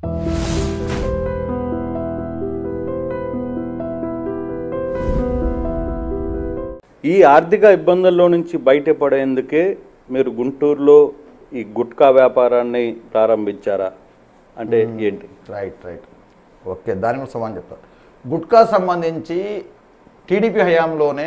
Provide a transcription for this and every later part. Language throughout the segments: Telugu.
ఈ ఆర్థిక ఇబ్బందుల్లో నుంచి బయటపడేందుకే మీరు గుంటూరులో ఈ గుట్కా వ్యాపారాన్ని ప్రారంభించారా అంటే ఏంటి రైట్ రైట్ ఓకే దాని మీద సమాధానం చెప్తాను గుట్కా సంబంధించి టీడీపీ హయాంలోనే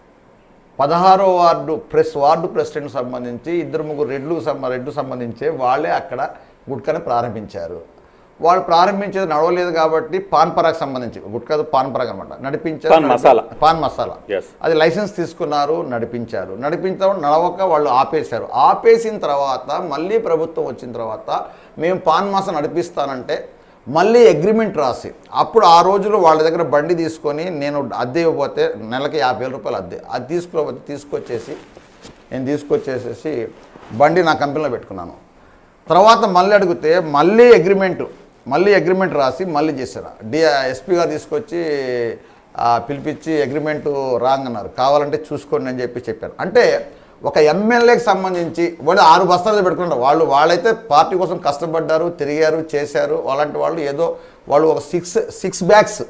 పదహారో వార్డు ప్రెస్ వార్డు ప్రెసిడెంట్ సంబంధించి ఇద్దరు ముగ్గురు రెడ్లు సంబ రెడ్లు సంబంధించి వాళ్ళే అక్కడ గుట్కాని ప్రారంభించారు వాళ్ళు ప్రారంభించేది నడవలేదు కాబట్టి పాన్ పరాగ్ సంబంధించి గుట్కా పాన్ పరాగ్ అనమాట నడిపించారు పాన్ మసాలా. పాన్ మసాలా Yes. అది లైసెన్స్ తీసుకున్నారు నడిపించారు నడిపించడం నడవక వాళ్ళు ఆపేశారు ఆపేసిన తర్వాత మళ్ళీ ప్రభుత్వం వచ్చిన తర్వాత మేము పాన్ మాసం నడిపిస్తానంటే మళ్ళీ అగ్రిమెంట్ రాసి అప్పుడు ఆ రోజులు వాళ్ళ దగ్గర బండి తీసుకొని నేను అద్దె ఇవ్వకపోతే నెలకి యాభై వేల రూపాయలు అద్దె అది తీసుకోకపోతే తీసుకొచ్చేసి నేను తీసుకొచ్చేసేసి బండి నా కంపెనీలో పెట్టుకున్నాను తర్వాత మళ్ళీ అడిగితే మళ్ళీ అగ్రిమెంట్ మళ్ళీ అగ్రిమెంట్ రాసి మళ్ళీ చేశారు డి ఎస్పీ గారు తీసుకొచ్చి ఆ, పిలిపించి అగ్రిమెంట్ రాంగ్ అన్నారు కావాలంటే చూసుకోండి అని చెప్పి చెప్పారు అంటే ఒక ఎమ్మెల్యేకి సంబంధించి వాళ్ళు ఆరు బస్తాలు పెట్టుకున్నారు వాళ్ళు వాళ్ళైతే పార్టీ కోసం కష్టపడ్డారు తిరిగారు చేశారు అలాంటి వాళ్ళు ఏదో వాళ్ళు ఒక సిక్స్ సిక్స్ బ్యాగ్స్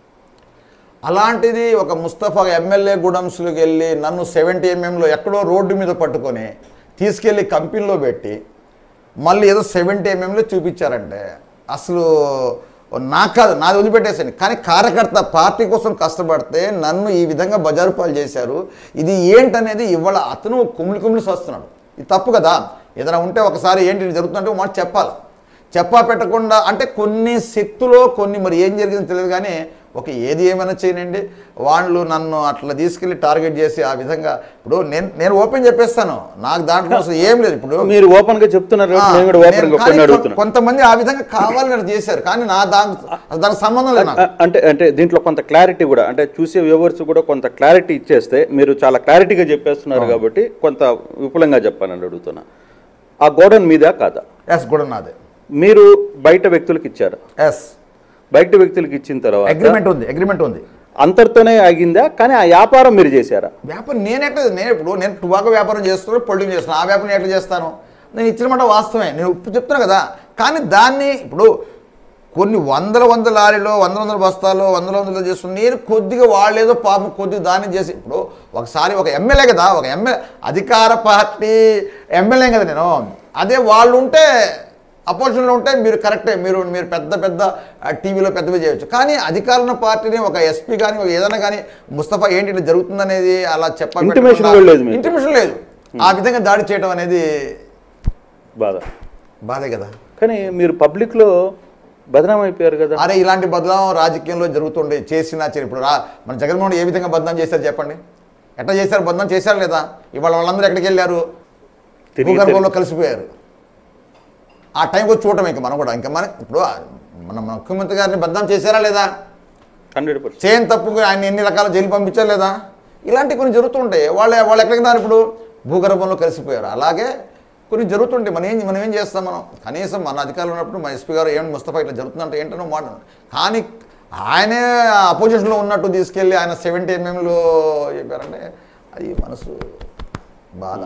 అలాంటిది ఒక ముస్తఫా ఎమ్మెల్యే గుడమ్స్లోకి వెళ్ళి నన్ను సెవెంటీ ఎంఎంలో ఎక్కడో రోడ్డు మీద పట్టుకొని తీసుకెళ్ళి కంపెనీలో పెట్టి మళ్ళీ ఏదో సెవెంటీ ఎంఎంలో చూపించారంటే అసలు నాకు కాదు నాది వదిలిపెట్టేసాను కానీ కార్యకర్త పార్టీ కోసం కష్టపడితే నన్ను ఈ విధంగా బజారు పాలు చేశారు ఇది ఏంటనేది ఇవాళ అతను కుమిలి కుమిలి వస్తున్నాడు ఇది తప్పు కదా ఏదైనా ఉంటే ఒకసారి ఏంటి ఇది జరుగుతుందంటే ఒక మాట చెప్పాలి చెప్పా పెట్టకుండా అంటే కొన్ని శక్తులో కొన్ని మరి ఏం జరిగిందో తెలియదు కానీ ఒక ఏది ఏమైనా చేయనండి వాళ్ళు నన్ను అట్లా తీసుకెళ్ళి టార్గెట్ చేసి ఆ విధంగా ఇప్పుడు నేను నేను ఓపెన్ చెప్పేస్తాను నాకు దాంట్లో అసలు ఏం లేదు ఇప్పుడు మీరు ఓపెన్ గా చెప్తున్నారు ఆ, కాబట్టి నేను కూడా ఓపెన్ నేను- గా కానీ కొన్ని కొ- అడుగుతున్నాను కొంతమంది ఆ విధంగా కావాలని అట్లా చేశారు కానీ నా దానికి దానికి సంబంధం లేదు నాకు అ- అంటే అంటే దీంట్లో కొంత క్లారిటీ కూడా అంటే చూసే వ్యూవర్స్ కూడా కొంత క్లారిటీ ఇచ్చేస్తే మీరు చాలా క్లారిటీగా చెప్పేస్తున్నారు కాబట్టి కొంత విపులంగా చెప్పానని అడుగుతున్నా ఆ గోడౌన్ మీదా కాదా ఎస్ కూడా నాదే మీరు బయట వ్యక్తులకు ఇచ్చారు ఎస్ బయట వ్యక్తులకు ఇచ్చిన తర్వాత అగ్రిమెంట్ ఉంది అగ్రిమెంట్ ఉంది అంతటితోనే ఆగిందా కానీ ఆ వ్యాపారం మీరు చేశారా వ్యాపారం నేను ఎట్లా నేను ఇప్పుడు నేను టుబాకో వ్యాపారం చేస్తున్నాను పొల్యూషన్ చేస్తున్నాను ఆ వ్యాపారం ఎట్లా చేస్తాను నేను ఇచ్చిన మాట వాస్తవమే నేను ఇప్పుడు చెప్తున్నా కదా కానీ దాన్ని ఇప్పుడు కొన్ని వందల వందల లారీలో వందల వందల బస్తాలు వందల వందలు చేస్తున్నాను నేను కొద్దిగా వాళ్ళేదో పాపం కొద్దిగా దాన్ని చేసి ఇప్పుడు ఒకసారి ఒక ఎమ్మెల్యే కదా ఒక ఎమ్మెల్యే అధికార పార్టీ ఎమ్మెల్యే కదా నేను అదే వాళ్ళు ఉంటే అపోజిషన్లో ఉంటే మీరు కరెక్టే మీరు మీరు పెద్ద పెద్ద ఆ, టీవీలో పెద్దవి చేయొచ్చు కానీ అధికారుల పార్టీని ఒక ఎస్పీ కానీ ఒక ఏదైనా కానీ ముస్తఫా ఏంటి ఇట్లా జరుగుతుందనేది అలా చెప్ప Intimation కూడా లేదు మీకు. ఇంటిమేషన్ లేదు ఆ విధంగా దాడి చేయడం అనేది బాధ బాధే కదా కానీ మీరు పబ్లిక్లో బదనాం అయిపోయారు కదా అరే ఇలాంటి బదలాం రాజకీయంలో జరుగుతుండే చేసినా చేయరు. ఇప్పుడు రా మన జగన్మోహన్ ఏ విధంగా బదనాం చేశారు చెప్పండి ఎట్లా చేశారు బదనాం చేశారు లేదా ఇవాళ వాళ్ళందరూ ఎక్కడికి వెళ్ళారు తిరిగి భూగర్భంలో కలిసిపోయారు ఆ టైంకి వచ్చి చూడటం ఇంకా మనం కూడా ఇంకా మన ఇప్పుడు ఆ మన మన ముఖ్యమంత్రి గారిని బదనాం చేశారా లేదా హండ్రెడ్ పర్సెంట్ చేయని తప్పుకు ఆయన ఎన్ని రకాల జైలు పంపించారు లేదా ఇలాంటివి కొన్ని జరుగుతుంటాయి వాళ్ళు వాళ్ళు ఎక్కడికి రారు ఇప్పుడు భూగర్భంలో కలిసిపోయారు అలాగే కొన్ని జరుగుతుంటాయి మనం ఏం మనం ఏం చేస్తాం మనం కనీసం మన అధికారులు ఉన్నప్పుడు మన ఎస్పీ గారు ఏమి ముస్తఫా ఇట్లా జరుగుతుందంటే ఏంటనో మాట కానీ ఆయనే అపోజిషన్లో ఉన్నట్టు తీసుకెళ్ళి ఆయన సెవెంటీ ఎంఎంలో చెప్పారంటే అది మనసు బాధ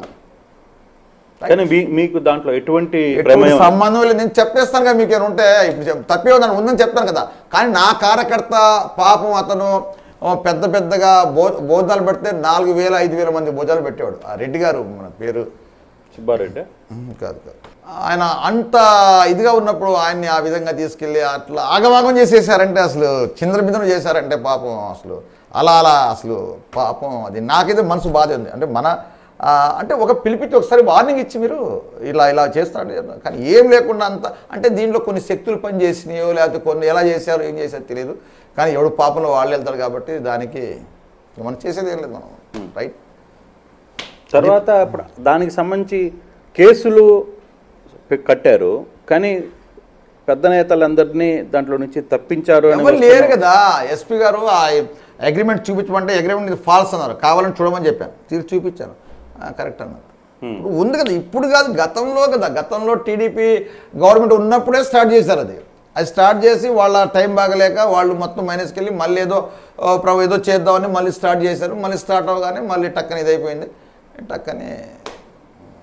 కానీ మీ- మీకు దాంట్లో ఎటువంటి ఎటువంటి ప్రమేయం సంబంధం లేదు నేను చెప్పేస్తాను కదా మీకు ఏమైనా ఉంటే ఇప్పుడు చెప్- తప్పే ఉందని ఉందని చెప్తాను కదా కానీ నా కార్యకర్త పాపం అతను ఓ, పెద్ద పెద్దగా భో భోజనాలు పెడితే నాలుగు వేల ఐదు వేల మంది భోజనాలు పెట్టేవాడు ఆ రెడ్డి గారు మన పేరు సుబ్బారెడ్డి ఉమ్, కాదు కాదు ఆయన అంత ఇదిగా ఉన్నప్పుడు ఆయన్ని ఆ విధంగా తీసుకెళ్ళి అట్లా ఆగమాగం చేసేసారంటే అసలు చింద్రబిందనం చేశారంటే పాపం అసలు అలా అలా అసలు పాపం అది నాకైతే మనసు బాధ ఉంది అంటే మన ఆ, అంటే ఒక పిలిపించి ఒకసారి వార్నింగ్ ఇచ్చి మీరు ఇలా ఇలా చేస్తాడు కానీ ఏం లేకుండా అంత అంటే దీంట్లో కొన్ని శక్తులు పని చేసినాయో లేకపోతే కొన్ని ఎలా చేశారో ఏం చేశారో తెలియదు కానీ ఎవడు పాపంలో వాళ్ళు వెళ్తారు కాబట్టి దానికి మనం చేసేది ఏం లేదు మనం రైట్ తర్వాత ఇప్పుడు దానికి సంబంధించి కేసులు పె- కట్టారు కానీ పెద్ద నేతలందరినీ దాంట్లో నుంచి తప్పించారు అని ఎవరు లేరు వస్తున్న- కదా ఎస్పీ గారు ఆ అగ్రిమెంట్ చూపించమంటే అగ్రిమెంట్ ఇది ఫాల్స్ అన్నారు కావాలని చూడమని చెప్పాను తీర్చి చూపించాను కరెక్ట్ అన్నారు ఇప్పుడు ఉంది కదా ఇప్పుడు కాదు గతంలో కదా గతంలో టీడీపీ గవర్నమెంట్ ఉన్నప్పుడే స్టార్ట్ చేశారు అది అది స్టార్ట్ చేసి వాళ్ళ టైం బాగలేక వాళ్ళు మొత్తం మైనస్కి వెళ్ళి మళ్ళీ ఏదో ఓ, ప్రభు ఏదో చేద్దామని మళ్ళీ స్టార్ట్ చేశారు మళ్ళీ స్టార్ట్ అవగానే మళ్ళీ టక్కని ఇదైపోయింది టక్కని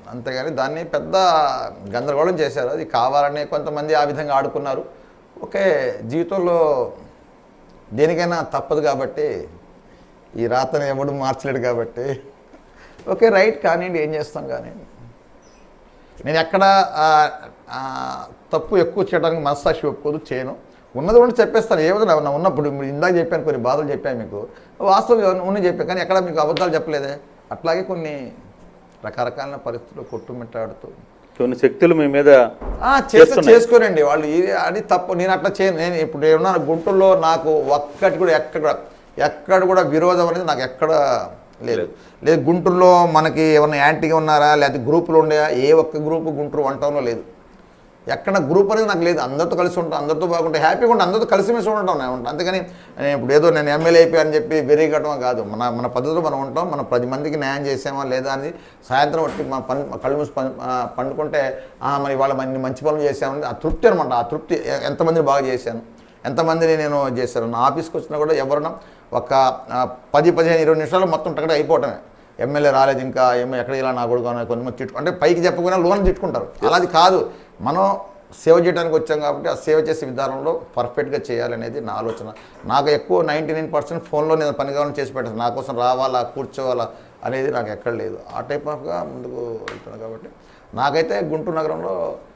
అంతేగాని దాన్ని పెద్ద గందరగోళం చేశారు అది కావాలని కొంతమంది ఆ విధంగా ఆడుకున్నారు ఓకే జీవితంలో దేనికైనా తప్పదు కాబట్టి ఈ రాతను ఎవడు మార్చలేడు కాబట్టి ఓకే రైట్ కానివ్వండి ఏం చేస్తాం కానివ్వండి నేను ఎక్కడ ఆ, ఆ, తప్పు ఎక్కువ చేయడానికి మనస్సాక్షి ఒప్పుకోదు చేయను ఉన్నది కూడా చెప్పేస్తాను ఏదో నా నా ఉన్నప్పుడు ఇప్పుడు ఇందాక చెప్పాను కొన్ని బాధలు చెప్పాను మీకు వాస్తవం ఉన్నది చెప్పాను కానీ ఎక్కడ మీకు అబద్ధాలు చెప్పలేదే అట్లాగే కొన్ని రకరకాల పరిస్థితులు కొట్టుమిట్టాడుతూ కొన్ని శక్తులు మీ మీద ఆ, చేస్తే చేస్తున్నాయి. చేసుకోరండి వాళ్ళు ఇది అది తప్పు నేను అట్లా చేయను నేను ఇప్పుడు ఏమన్నా గుంటూరులో నాకు ఒక్కటి కూడా ఎక్కడ కూడా ఎక్కడ కూడా విరోధం అనేది నాకు ఎక్కడ లేదు లేదు గుంటూరులో మనకి ఏమన్నా యాంటీగా ఉన్నారా లేకపోతే గ్రూపులు ఉండయా ఏ ఒక్క గ్రూపు గుంటూరు వన్ టౌన్లో లేదు ఎక్కడ గ్రూప్ అనేది నాకు లేదు అందరితో కలిసి ఉంటాం అందరితో బాగుంటే హ్యాపీగా ఉంటాం అందరితో కలిసిమెలిసి ఉంటాం నేను ఉంటాను అంతేగాని నేను ఇప్పుడు ఏదో నేను ఎమ్మెల్యే అయిపోయాను చెప్పి బెరిగటం కాదు మన మన పద్ధతిలో మనం ఉంటాం మనం పది మందికి న్యాయం చేసామా లేదా అని సాయంత్రం వచ్చి మన పని కళ్ళు మూసి పని ఆ, పండుకుంటే "ఆ, మరి వాళ్ళ మంచి మంచి పనులు చేశామని ఆ తృప్తి అనమాట ఆ తృప్తి ఎ- ఎంతమందిని బాగా చేశాను ఎంతమందిని నేను చేశాను నా ఆఫీస్కి వచ్చినా కూడా ఎవరైనా ఒక ఆ, పది పదిహేను ఇరవై నిమిషాలు మొత్తం టక్కడ అయిపోవటమే ఎమ్మెల్యే రాలేదు ఇంకా ఏమో ఎక్కడ ఇలా నా కొడుకు అని కొంతమంది తిట్టు అంటే పైకి చెప్పకుండా లోన్ తిట్టుకుంటారు అలాది కాదు మనం సేవ చేయడానికి వచ్చాం కాబట్టి ఆ సేవ చేసే విధానంలో పర్ఫెక్ట్గా చేయాలనేది నా ఆలోచన నాకు ఎక్కువ నైంటీ నైన్ పర్సెంట్ ఫోన్లో నేను పని కావాలని చేసి పెట్టాను నా కోసం రావాలా కూర్చోవాలా అనేది నాకు ఎక్కడ లేదు ఆ టైప్ ఆఫ్గా ముందుకు వెళ్తున్నాను కాబట్టి నాకైతే గుంటూరు నగరంలో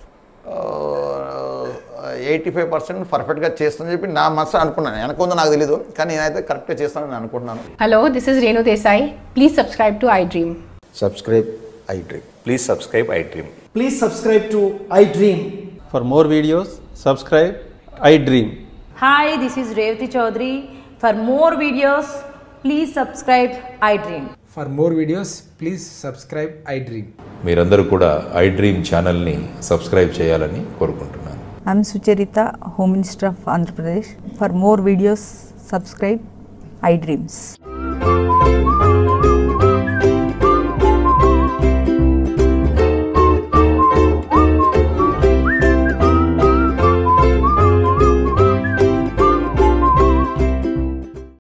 ఎయిటీ ఫైవ్ పర్సెంట్ పర్ఫెక్ట్గా చేస్తుందని చెప్పి నా మనసు అనుకున్నాను వెనకొందో నాకు తెలీదు కానీ నేనైతే కరెక్ట్గా చేస్తానని అనుకుంటున్నాను Hello, this is Renu Desai. Please subscribe to iDream. Subscribe iDream Please subscribe iDream. Please subscribe to iDream. For more videos, subscribe I Dream. Hi, this is Revati Chaudhary. For more videos, please subscribe iDream. For more videos, please subscribe iDream. మీరందరూ కూడా iDream ఛానల్ని సబ్స్క్రైబ్ చేయాలని కోరుకుంటున్నాను I'm Sucharita, Home Minister of Andhra Pradesh. For more videos, subscribe iDreams.